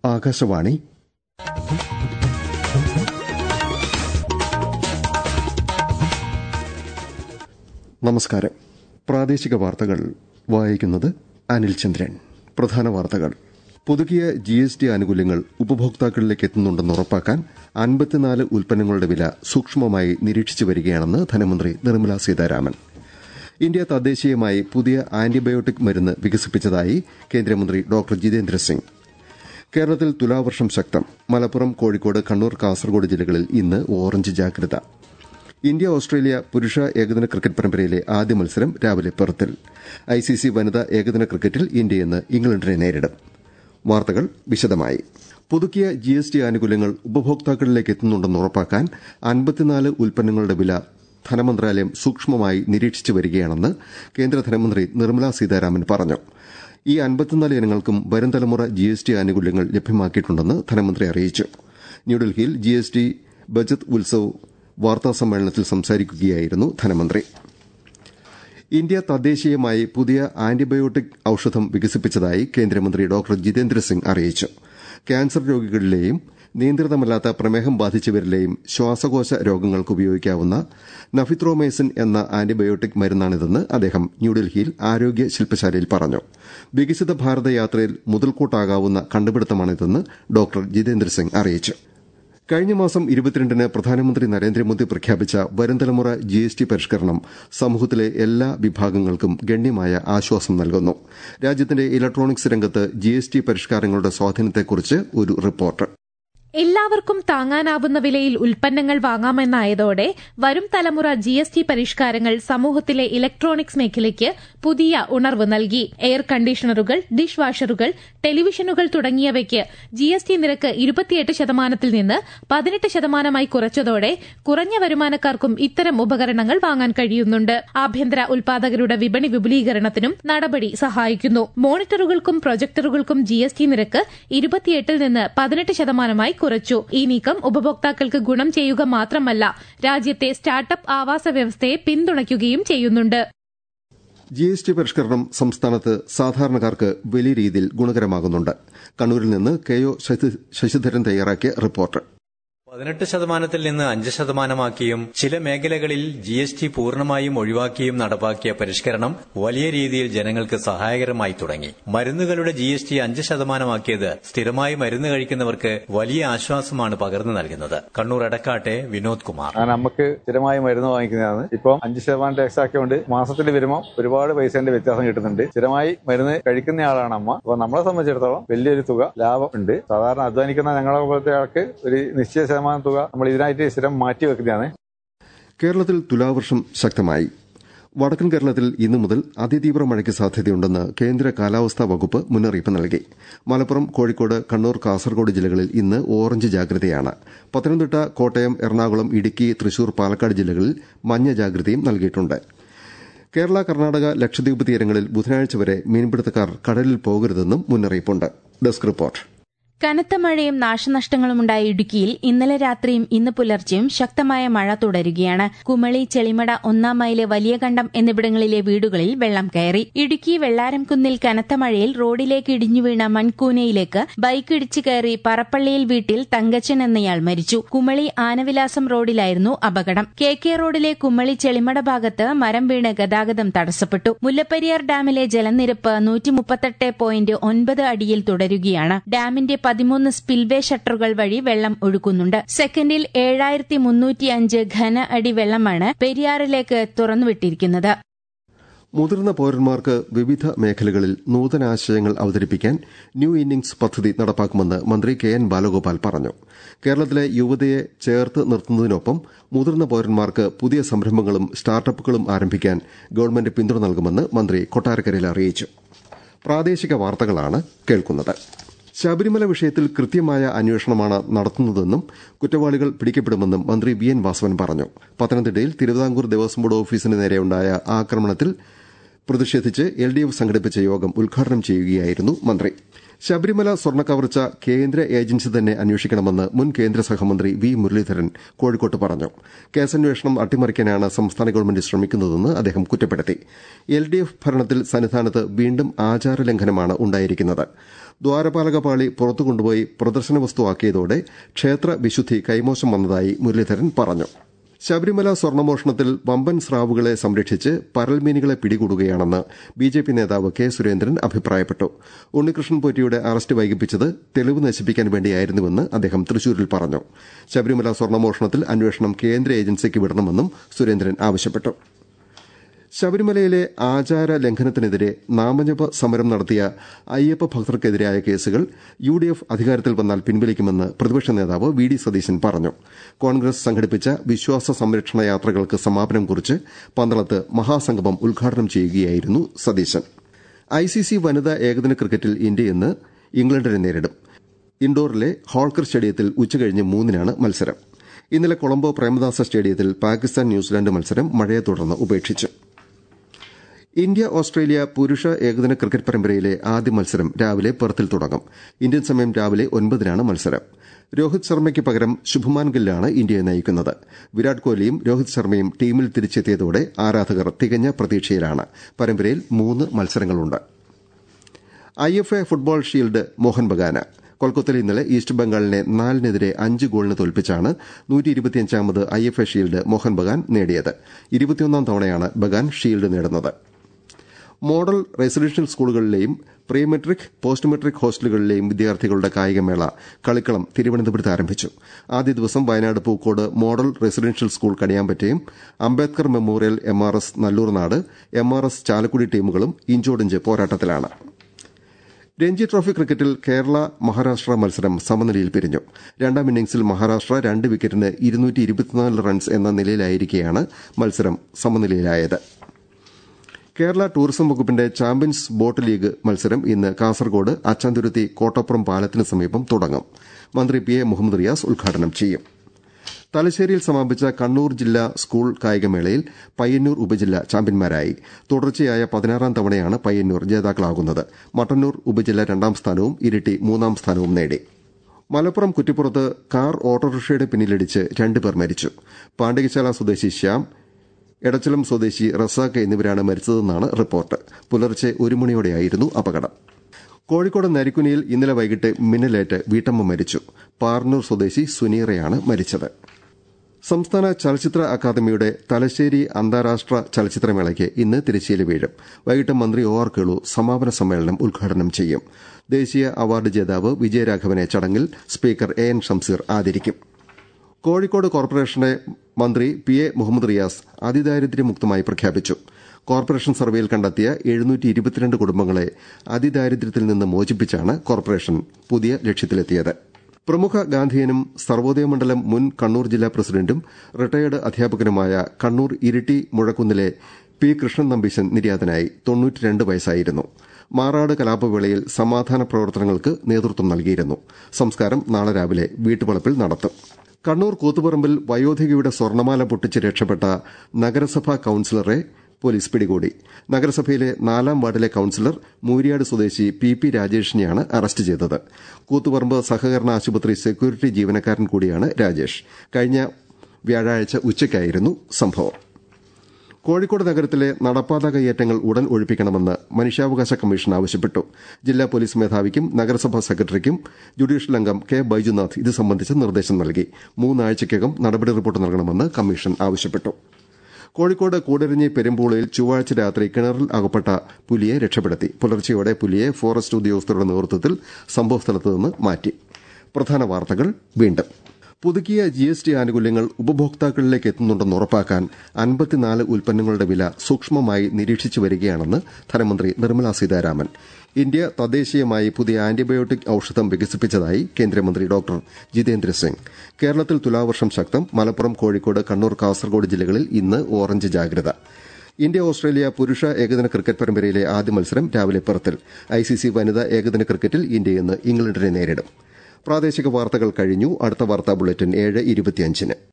ആകാശവാണി നമസ്കാരം പ്രാദേശിക വാർത്തകൾ വായിക്കുന്നത് അനിൽ ചന്ദ്രൻ പ്രധാന വാർത്തകൾ പുതുക്കിയ ജി എസ് ടി ആനുകൂല്യങ്ങൾ ഉപഭോക്താക്കളിലേക്ക് എത്തുന്നുണ്ടെന്ന് ഉറപ്പാക്കാൻ അൻപത്തിനാല് ഉൽപ്പന്നങ്ങളുടെ വില സൂക്ഷ്മമായി നിരീക്ഷിച്ചു വരികയാണെന്ന് ധനമന്ത്രി നിർമ്മല സീതാരാമൻ ഇന്ത്യ തദ്ദേശീയമായി പുതിയ ആന്റിബയോട്ടിക് മരുന്ന് വികസിപ്പിച്ചതായി കേന്ദ്രമന്ത്രി ഡോക്ടർ ജിതേന്ദ്ര സിംഗ് കേരളത്തിൽ തുലാവർഷം ശക്തം മലപ്പുറം കോഴിക്കോട് കണ്ണൂർ കാസർഗോഡ് ജില്ലകളിൽ ഇന്ന് ഓറഞ്ച് ജാഗ്രത ഇന്ത്യ ഓസ്ട്രേലിയ പുരുഷ ഏകദിന ക്രിക്കറ്റ് പരമ്പരയിലെ ആദ്യ മത്സരം രാവിലെ പെർത്തിൽ ഐസിസി വനിതാ ഏകദിന ക്രിക്കറ്റിൽ ഇന്ത്യ ഇന്ന് ഇംഗ്ലണ്ടിനെ നേരിടും വാർത്തകൾ വിശദമായി പുതുക്കിയ ജി എസ് ടി ആനുകൂല്യങ്ങൾ ഉപഭോക്താക്കളിലേക്ക് എത്തുന്നുണ്ടെന്ന് ഉറപ്പാക്കാൻ അൻപത്തിനാല് ഉൽപ്പന്നങ്ങളുടെ വില ധനമന്ത്രാലയം സൂക്ഷ്മമായി നിരീക്ഷിച്ചു വരികയാണെന്ന് കേന്ദ്ര ധനമന്ത്രി നിർമ്മല സീതാരാമൻ പറഞ്ഞു ഈ അൻപത്തിനാല് ഇനങ്ങൾക്കും വരും തലമുറ ജി എസ് ടി ആനുകൂല്യങ്ങൾ ലഭ്യമാക്കിയിട്ടുണ്ടെന്ന് ധനമന്ത്രി അറിയിച്ചു ന്യൂഡൽഹിയിൽ G S T budget Utsav വാർത്താ സമ്മേളനത്തിൽ സംസാരിക്കുകയായിരുന്നു ധനമന്ത്രി ഇന്ത്യ തദ്ദേശീയമായി പുതിയ ആന്റിബയോട്ടിക് ഔഷധം വികസിപ്പിച്ചതായി കേന്ദ്രമന്ത്രി ഡോക്ടർ ജിതേന്ദ്ര സിംഗ് അറിയിച്ചു ക്യാൻസർ രോഗികളിലെയും നിയന്ത്രിതമല്ലാത്ത പ്രമേഹം ബാധിച്ചവരിലെയും ശ്വാസകോശ രോഗങ്ങൾക്ക് ഉപയോഗിക്കാവുന്ന നഫിത്രോമൈസിൻ എന്ന ആന്റിബയോട്ടിക് മരുന്നാണിതെന്ന് അദ്ദേഹം ന്യൂഡൽഹിയിൽ ആരോഗ്യ ശില്പശാലയിൽ പറഞ്ഞു വികസിത ഭാരത യാത്രയിൽ മുതൽക്കൂട്ടാകാവുന്ന കണ്ടുപിടുത്തമാണിതെന്ന് ഡോക്ടർ ജിതേന്ദ്ര സിംഗ് അറിയിച്ചു കഴിഞ്ഞ മാസം ഇരുപത്തിരണ്ടിന് പ്രധാനമന്ത്രി നരേന്ദ്രമോദി പ്രഖ്യാപിച്ച വരും തലമുറ ജി എസ് ടി പരിഷ്കരണം സമൂഹത്തിലെ എല്ലാ വിഭാഗങ്ങൾക്കും ഗണ്യമായ ആശ്വാസം നൽകുന്നു രാജ്യത്തിന്റെ ഇലക്ട്രോണിക്സ് രംഗത്ത് ജി എസ് ടി പരിഷ്കാരങ്ങളുടെ സ്വാധീനത്തെക്കുറിച്ച് ഒരു റിപ്പോർട്ട് എല്ലാവർക്കും താങ്ങാനാവുന്ന വിലയിൽ ഉൽപ്പന്നങ്ങൾ വാങ്ങാമെന്നായതോടെ വരും തലമുറ ജി എസ് ടി പരിഷ്കാരങ്ങൾ സമൂഹത്തിലെ ഇലക്ട്രോണിക്സ് മേഖലയ്ക്ക് പുതിയ ഉണർവ് നൽകി എയർ കണ്ടീഷണറുകൾ ഡിഷ് വാഷറുകൾ ടെലിവിഷനുകൾ തുടങ്ങിയവയ്ക്ക് ജി എസ് ടി നിരക്ക് ഇരുപത്തിയെട്ട് ശതമാനത്തിൽ നിന്ന് പതിനെട്ട് ശതമാനമായി കുറച്ചതോടെ കുറഞ്ഞ വരുമാനക്കാർക്കും ഇത്തരം ഉപകരണങ്ങൾ വാങ്ങാൻ കഴിയുന്നുണ്ട് ആഭ്യന്തര ഉൽപാദകരുടെ വിപണി വിപുലീകരണത്തിനും നടപടി സഹായിക്കുന്നു മോണിറ്ററുകൾക്കും പ്രൊജക്ടറുകൾക്കും ജി എസ് ടി നിരക്ക് ഇരുപത്തിയെട്ടിൽ നിന്ന് പതിനെട്ട് ശതമാനമായി കുറച്ചു ഈ നീക്കം ഉപഭോക്താക്കൾക്ക് ഗുണം ചെയ്യുക മാത്രമല്ല രാജ്യത്തെ സ്റ്റാർട്ടപ്പ് ആവാസ വ്യവസ്ഥയെ പിന്തുണയ്ക്കുകയും ചെയ്യുന്നുണ്ട് ജി എസ് ടി പരിഷ്കരണം സംസ്ഥാനത്ത് സാധാരണക്കാർക്ക് വലിയ രീതിയിൽ ഗുണകരമാകുന്നുണ്ട് കണ്ണൂരിൽ നിന്ന് കെ ഒ ശശിധരൻ തയ്യാറാക്കിയ റിപ്പോർട്ട് പതിനെട്ട് ശതമാനത്തിൽ നിന്ന് അഞ്ച് ശതമാനമാക്കിയും ചില മേഖലകളിൽ ജി എസ് ടി പൂർണ്ണമായും ഒഴിവാക്കിയും നടപ്പാക്കിയ പരിഷ്കരണം വലിയ രീതിയിൽ ജനങ്ങൾക്ക് സഹായകരമായി തുടങ്ങി മരുന്നുകളുടെ ജി എസ് ടി അഞ്ച് ശതമാനമാക്കിയത് സ്ഥിരമായി മരുന്ന് കഴിക്കുന്നവർക്ക് വലിയ ആശ്വാസമാണ് പകർന്നു നൽകുന്നത് കണ്ണൂർ എടക്കാട്ടെ വിനോദ് കുമാർ നമുക്ക് സ്ഥിരമായി മരുന്ന് വാങ്ങിക്കുന്നതാണ് ഇപ്പം അഞ്ച് ശതമാനം ടാക്സ് ആക്കിയോണ്ട് മാസത്തിൽ വരുമ്പോൾ ഒരുപാട് പൈസന്റെ വ്യത്യാസം കിട്ടുന്നുണ്ട് സ്ഥിരമായി മരുന്ന് കഴിക്കുന്ന ആളാണ് അമ്മ അപ്പൊ നമ്മളെ സംബന്ധിച്ചിടത്തോളം വലിയൊരു തുക ലാഭം ഉണ്ട് സാധാരണ അധ്വാനിക്കുന്ന ഞങ്ങളെ പോലത്തെ ആൾക്ക് ഒരു നിശ്ചയ ശതമാനം തുക നമ്മൾ ഇതിനായിട്ട് സ്ഥിരം മാറ്റി വെക്കുന്നതാണ് കേരളത്തിൽ തുലാവർഷം ശക്തമായി വടക്കൻ കേരളത്തിൽ ഇന്നു മുതൽ അതിതീവ്ര മഴയ്ക്ക് സാധ്യതയുണ്ടെന്ന് കേന്ദ്ര കാലാവസ്ഥാ വകുപ്പ് മുന്നറിയിപ്പ് നൽകി മലപ്പുറം കോഴിക്കോട് കണ്ണൂർ കാസർഗോഡ് ജില്ലകളിൽ ഇന്ന് ഓറഞ്ച് ജാഗ്രതയാണ് പത്തനംതിട്ട കോട്ടയം എറണാകുളം ഇടുക്കി തൃശൂർ പാലക്കാട് ജില്ലകളിൽ മഞ്ഞ ജാഗ്രതയും നൽകിയിട്ടുണ്ട് കേരള കർണാടക ലക്ഷദ്വീപ് തീരങ്ങളിൽ ബുധനാഴ്ച വരെ മീൻപിടുത്തക്കാർ കടലിൽ പോകരുതെന്നും മുന്നറിയിപ്പുണ്ട് ഡെസ്ക് റിപ്പോർട്ട് കനത്ത മഴയും നാശനഷ്ടങ്ങളുമുണ്ടായ ഇടുക്കിയിൽ ഇന്നലെ രാത്രിയും ഇന്ന് പുലർച്ചെയും ശക്തമായ മഴ തുടരുകയാണ് കുമളി ചെളിമട ഒന്നാം മൈല് വലിയ കണ്ടം എന്നിവിടങ്ങളിലെ വീടുകളിൽ വെള്ളം കയറി ഇടുക്കി വെള്ളാരംകുന്നിൽ കനത്ത മഴയിൽ റോഡിലേക്ക് ഇടിഞ്ഞു വീണ മൺകൂനയിലേക്ക് ബൈക്ക് ഇടിച്ചു കയറി പറപ്പള്ളിയിൽ വീട്ടിൽ തങ്കച്ചൻ എന്നയാൾ മരിച്ചു കുമളി ആനവിലാസം റോഡിലായിരുന്നു അപകടം കെ കെ റോഡിലെ കുമളി ചെളിമട ഭാഗത്ത് മരം വീണ് ഗതാഗതം തടസ്സപ്പെട്ടു മുല്ലപ്പെരിയാർ ഡാമിലെ ജലനിരപ്പ് നൂറ്റി മുപ്പത്തെട്ട് പോയിന്റ് ഒൻപത് അടിയിൽ തുടരുകയാണ് ഡാമിന്റെ പതിമൂന്ന് സ്പിൽവേ ഷട്ടറുകൾ വഴി വെള്ളം ഒഴുക്കുന്നുണ്ട് സെക്കൻഡിൽ ഏഴായിരത്തി മുന്നൂറ്റിയഞ്ച് ഘന അടി വെള്ളമാണ് പെരിയാറിലേക്ക് തുറന്നുവിട്ടിരിക്കുന്നത് മുതിർന്ന പൌരന്മാർക്ക് വിവിധ മേഖലകളിൽ നൂതനാശയങ്ങൾ അവതരിപ്പിക്കാൻ ന്യൂ ഇന്നിംഗ്സ് പദ്ധതി നടപ്പാക്കുമെന്ന് മന്ത്രി കെ എൻ ബാലഗോപാൽ പറഞ്ഞു കേരളത്തിലെ യുവതയെ ചേർത്ത് നിർത്തുന്നതിനൊപ്പം മുതിർന്ന പൌരന്മാർക്ക് പുതിയ സംരംഭങ്ങളും സ്റ്റാർട്ടപ്പുകളും ആരംഭിക്കാൻ ഗവൺമെന്റ് പിന്തുണ നൽകുമെന്ന് മന്ത്രി കൊട്ടാരക്കരയിൽ അറിയിച്ചു പ്രാദേശിക വാർത്തകളാണ് കേൾക്കുന്നത് ശബരിമല വിഷയത്തിൽ കൃത്യമായ അന്വേഷണമാണ് നടത്തുന്നതെന്നും കുറ്റവാളികൾ പിടിക്കപ്പെടുമെന്നും മന്ത്രി വി എൻ വാസവൻ പറഞ്ഞു പത്തനംതിട്ടയിൽ തിരുവിതാംകൂർ ദേവസ്വം ബോർഡ് ഓഫീസിന് നേരെയുണ്ടായ ആക്രമണത്തിൽ പ്രതിഷേധിച്ച് എൽ ഡി എഫ് സംഘടിപ്പിച്ച യോഗം ഉദ്ഘാടനം ചെയ്യുകയായിരുന്നു മന്ത്രി ശബരിമല സ്വർണ്ണക്കവർച്ച കേന്ദ്ര ഏജൻസി തന്നെ അന്വേഷിക്കണമെന്ന് മുൻ കേന്ദ്ര സഹമന്ത്രി വി മുരളീധരൻ കോഴിക്കോട്ട് പറഞ്ഞു കേസന്വേഷണം അട്ടിമറിക്കാനാണ് സംസ്ഥാന ഗവൺമെന്റ് ശ്രമിക്കുന്നതെന്ന് അദ്ദേഹം കുറ്റപ്പെടുത്തി എൽ ഡി എഫ് ഭരണത്തിൽ സന്നിധാനത്ത് വീണ്ടും ആചാരലംഘനമാണ് ഉണ്ടായിരിക്കുന്നത് ദ്വാരപാലകപാളി പുറത്തു കൊണ്ടുപോയി പ്രദർശന വസ്തുവാക്കിയതോടെ ക്ഷേത്ര വിശുദ്ധി കൈമോശം വന്നതായി മുരളീധരൻ പറഞ്ഞു ശബരിമല സ്വർണ്ണമോഷണത്തിൽ വമ്പൻ സ്രാവുകളെ സംരക്ഷിച്ച് പരൽമീനുകളെ പിടികൂടുകയാണെന്ന് ബി ജെ പി നേതാവ് കെ സുരേന്ദ്രൻ അഭിപ്രായപ്പെട്ടു ഉണ്ണികൃഷ്ണൻ പോറ്റിയുടെ അറസ്റ്റ് വൈകിപ്പിച്ചത് തെളിവ് നശിപ്പിക്കാൻ വേണ്ടിയായിരുന്നുവെന്ന് അദ്ദേഹം തൃശൂരിൽ പറഞ്ഞു ശബരിമല സ്വർണ്ണമോഷണത്തിൽ അന്വേഷണം കേന്ദ്ര ഏജൻസിക്ക് വിടണമെന്നും സുരേന്ദ്രൻ ആവശ്യപ്പെട്ടു ശബരിമലയിലെ ആചാര ലംഘനത്തിനെതിരെ നാമജപ സമരം നടത്തിയ അയ്യപ്പ ഭക്തർക്കെതിരായ കേസുകൾ യു ഡി എഫ് അധികാരത്തിൽ വന്നാൽ പിൻവലിക്കുമെന്ന് പ്രതിപക്ഷ നേതാവ് വി ഡി സതീശൻ പറഞ്ഞു കോൺഗ്രസ് സംഘടിപ്പിച്ച വിശ്വാസ സംരക്ഷണ യാത്രകൾക്ക് സമാപനം കുറിച്ച് പന്തളത്ത് മഹാസംഗമം ഉദ്ഘാടനം ചെയ്യുകയായിരുന്നു സതീശൻ ഐസിസി വനിതാ ഏകദിന ക്രിക്കറ്റിൽ ഇന്ത്യ ഇന്ന് ഇംഗ്ലണ്ടിനെ നേരിടും ഇൻഡോറിലെ ഹോൾക്കർ സ്റ്റേഡിയത്തിൽ ഉച്ചകഴിഞ്ഞ് മൂന്നിനാണ് മത്സരം ഇന്നലെ കൊളംബോ പ്രേമദാസ സ്റ്റേഡിയത്തിൽ പാകിസ്ഥാൻ ന്യൂസിലാൻഡ് മത്സരം മഴയെ തുടർന്ന് ഉപേക്ഷിച്ചു ഇന്ത്യ ഓസ്ട്രേലിയ പുരുഷ ഏകദിന ക്രിക്കറ്റ് പരമ്പരയിലെ ആദ്യ മത്സരം രാവിലെ പെർത്തിൽ തുടങ്ങും ഇന്ത്യൻ സമയം രാവിലെ ഒൻപതിനാണ് മത്സരം രോഹിത് ശർമ്മയ്ക്ക് പകരം ശുഭ്മാൻ ഗില്ലാണ് ഇന്ത്യയെ നയിക്കുന്നത് വിരാട് കോഹ്ലിയും രോഹിത് ശർമ്മയും ടീമിൽ തിരിച്ചെത്തിയതോടെ ആരാധകർ തികഞ്ഞ പ്രതീക്ഷയിലാണ് പരമ്പരയിൽ മൂന്ന് മത്സരങ്ങളുണ്ട് I F A football shield Mohan Bagan കൊൽക്കത്തയിൽ ഇന്നലെ ഈസ്റ്റ് ബംഗാളിനെ നാലിനെതിരെ അഞ്ച് ഗോളിന് തോൽപ്പിച്ചാണ് നൂറ്റിയിരുപത്തിയഞ്ചാമത് I F A shield Mohan Bagan നേടിയത് ഇരുപത്തിയൊന്നാം തവണയാണ് ബഗാൻ ഷീൽഡ് നേടുന്നത് മോഡൽ റെസിഡൻഷ്യൽ സ്കൂളുകളിലെയും പ്രീ മെട്രിക് പോസ്റ്റ് മെട്രിക് ഹോസ്റ്റലുകളിലെയും വിദ്യാർത്ഥികളുടെ കായികമേള കളിക്കളം തിരുവനന്തപുരത്ത് ആരംഭിച്ചു ആദ്യ ദിവസം Wayanad Pookode model residential school കണിയാമ്പറ്റയും Ambedkar memorial M R S Nallurnad M R S Chalakudy ടീമുകളും ഇഞ്ചോടിഞ്ച് പോരാട്ടത്തിലാണ് രഞ്ജി ട്രോഫി ക്രിക്കറ്റിൽ കേരള മഹാരാഷ്ട്ര മത്സരം സമനിലയിൽ പിരിഞ്ഞു രണ്ടാം ഇന്നിംഗ്സിൽ മഹാരാഷ്ട്ര രണ്ട് വിക്കറ്റിന് ഇരുന്നൂറ്റി ഇരുപത്തിനാല് റൺസ് എന്ന നിലയിലായിരിക്കെയാണ് മത്സരം സമനിലയിലായത് കേരള ടൂറിസം വകുപ്പിന്റെ ചാമ്പ്യൻസ് ബോട്ട് ലീഗ് മത്സരം ഇന്ന് കാസർഗോഡ് അച്ചാന്തുരുത്തി കോട്ടപ്പുറം പാലത്തിന് സമീപം തുടങ്ങും മന്ത്രി പി എ മുഹമ്മദ് റിയാസ് ഉദ്ഘാടനം ചെയ്യും തലശ്ശേരിയിൽ സമാപിച്ച കണ്ണൂർ ജില്ലാ സ്കൂൾ കായികമേളയിൽ പയ്യന്നൂർ ഉപജില്ല ചാമ്പ്യന്മാരായി തുടർച്ചയായ പതിനാറാം തവണയാണ് പയ്യന്നൂർ ജേതാക്കളാകുന്നത് മട്ടന്നൂർ ഉപജില്ല രണ്ടാം സ്ഥാനവും ഇരിട്ടി മൂന്നാം സ്ഥാനവും നേടി മലപ്പുറം കുറ്റിപ്പുറത്ത് കാർ ഓട്ടോറിക്ഷയുടെ പിന്നിലിടിച്ച് രണ്ടുപേർ മരിച്ചു പാണ്ഡ്യശാല സ്വദേശി ശ്യാം എടച്ചലം സ്വദേശി റസാഖ് എന്നിവരാണ് മരിച്ചതെന്നാണ് റിപ്പോർട്ട് പുലർച്ചെ ഒരു മണിയോടെയായിരുന്നു അപകടം കോഴിക്കോട് നരിക്കുനിയിൽ ഇന്നലെ വൈകിട്ട് മിന്നലേറ്റ് വീട്ടമ്മ മരിച്ചു പാർന്നൂർ സ്വദേശി സുനീറയാണ് മരിച്ചത് സംസ്ഥാന ചലച്ചിത്ര അക്കാദമിയുടെ തലശ്ശേരി അന്താരാഷ്ട്ര ചലച്ചിത്രമേളയ്ക്ക് ഇന്ന് തിരശ്ശീല വീഴും വൈകിട്ട് മന്ത്രി ഒ ആർ കേളു സമാപന സമ്മേളനം ഉദ്ഘാടനം ചെയ്യും ദേശീയ അവാർഡ് ജേതാവ് വിജയരാഘവനെ ചടങ്ങിൽ സ്പീക്കർ എ എൻ ഷംസീർ ആദരിക്കും കോഴിക്കോട് കോർപ്പറേഷനെ മന്ത്രി പി എ മുഹമ്മദ് റിയാസ് അതിദാരിദ്ര്യമുക്തമായി പ്രഖ്യാപിച്ചു കോർപ്പറേഷൻ സർവേയിൽ കണ്ടെത്തിയ എഴുന്നൂറ്റി ഇരുപത്തിരണ്ട് കുടുംബങ്ങളെ അതിദാരിദ്ര്യത്തിൽ നിന്ന് മോചിപ്പിച്ചാണ് കോർപ്പറേഷൻ പുതിയ ലക്ഷ്യത്തിലെത്തിയത് പ്രമുഖ ഗാന്ധിയനും സർവോദയ മണ്ഡലം മുൻ കണ്ണൂർ ജില്ലാ പ്രസിഡന്റും റിട്ടയർഡ് അധ്യാപകനുമായ കണ്ണൂർ ഇരിട്ടി മുഴക്കുന്നിലെ പി കൃഷ്ണൻ നമ്പീശൻ നിര്യാതനായി തൊണ്ണൂറ്റിരണ്ട് വയസ്സായിരുന്നു മാറാട് കലാപവേളയിൽ സമാധാന പ്രവർത്തനങ്ങൾക്ക് നേതൃത്വം നൽകിയിരുന്നു സംസ്കാരം നാളെ രാവിലെ വീട്ടുവളപ്പിൽ നടത്തും കണ്ണൂർ കൂത്തുപറമ്പിൽ വയോധികയുടെ സ്വർണമാല പൊട്ടിച്ച് രക്ഷപ്പെട്ട നഗരസഭാ കൌൺസിലറെ പോലീസ് പിടികൂടി നഗരസഭയിലെ നാലാം വാർഡിലെ കൌൺസിലർ മൂരിയാട് സ്വദേശി പി പി രാജേഷിനെയാണ് അറസ്റ്റ് ചെയ്തത് കൂത്തുപറമ്പ് സഹകരണ ആശുപത്രി സെക്യൂരിറ്റി ജീവനക്കാരൻ കൂടിയാണ് രാജേഷ് കഴിഞ്ഞ വ്യാഴാഴ്ച ഉച്ചയ്ക്കായിരുന്നു സംഭവം കോഴിക്കോട് നഗരത്തിലെ നടപ്പാത കയ്യേറ്റങ്ങൾ ഉടൻ ഒഴിപ്പിക്കണമെന്ന് മനുഷ്യാവകാശ കമ്മീഷൻ ആവശ്യപ്പെട്ടു ജില്ലാ പോലീസ് മേധാവിക്കും നഗരസഭാ സെക്രട്ടറിക്കും ജുഡീഷ്യൽ അംഗം കെ ബൈജുനാഥ് ഇത് സംബന്ധിച്ച് നിർദ്ദേശം നൽകി മൂന്നാഴ്ചയ്ക്കകം നടപടി റിപ്പോർട്ട് നൽകണമെന്ന് കമ്മീഷൻ ആവശ്യപ്പെട്ടു കോഴിക്കോട് കൂടരഞ്ഞി പെരുമ്പൂളയിൽ ചൊവ്വാഴ്ച രാത്രി കിണറിൽ അകപ്പെട്ട പുലിയെ രക്ഷപ്പെടുത്തി പുലർച്ചെയോടെ പുലിയെ ഫോറസ്റ്റ് ഉദ്യോഗസ്ഥരുടെ നേതൃത്വത്തിൽ സംഭവസ്ഥലത്ത് നിന്ന് മാറ്റി പ്രധാന വാർത്തകൾ വീണ്ടും പുതുക്കിയ ജി എസ് ടി ആനുകൂല്യങ്ങൾ ഉപഭോക്താക്കളിലേക്ക് എത്തുന്നുണ്ടെന്ന് ഉറപ്പാക്കാൻ അൻപത്തിനാല് ഉൽപ്പന്നങ്ങളുടെ വില സൂക്ഷ്മമായി നിരീക്ഷിച്ചു വരികയാണെന്ന് ധനമന്ത്രി നിർമ്മലാ സീതാരാമൻ ഇന്ത്യ തദ്ദേശീയമായി പുതിയ ആന്റിബയോട്ടിക് ഔഷധം വികസിപ്പിച്ചതായി കേന്ദ്രമന്ത്രി ഡോക്ടർ ജിതേന്ദ്ര സിംഗ് കേരളത്തിൽ തുലാവർഷം ശക്തം മലപ്പുറം കോഴിക്കോട് കണ്ണൂർ കാസർഗോഡ് ജില്ലകളിൽ ഇന്ന് ഓറഞ്ച് ജാഗ്രത ഇന്ത്യ ഓസ്ട്രേലിയ പുരുഷ ഏകദിന ക്രിക്കറ്റ് പരമ്പരയിലെ ആദ്യ മത്സരം രാവിലെ പെർത്തിൽ ഐസിസി വനിതാ ഏകദിന ക്രിക്കറ്റിൽ ഇന്ത്യ ഇന്ന് ഇംഗ്ലണ്ടിനെ നേരിടും പ്രാദേശിക വാർത്തകൾ കഴിഞ്ഞു അടുത്ത വാർത്താ ബുള്ളറ്റിൻ ഏഴ് ഇരുപത്തിയഞ്ചിന്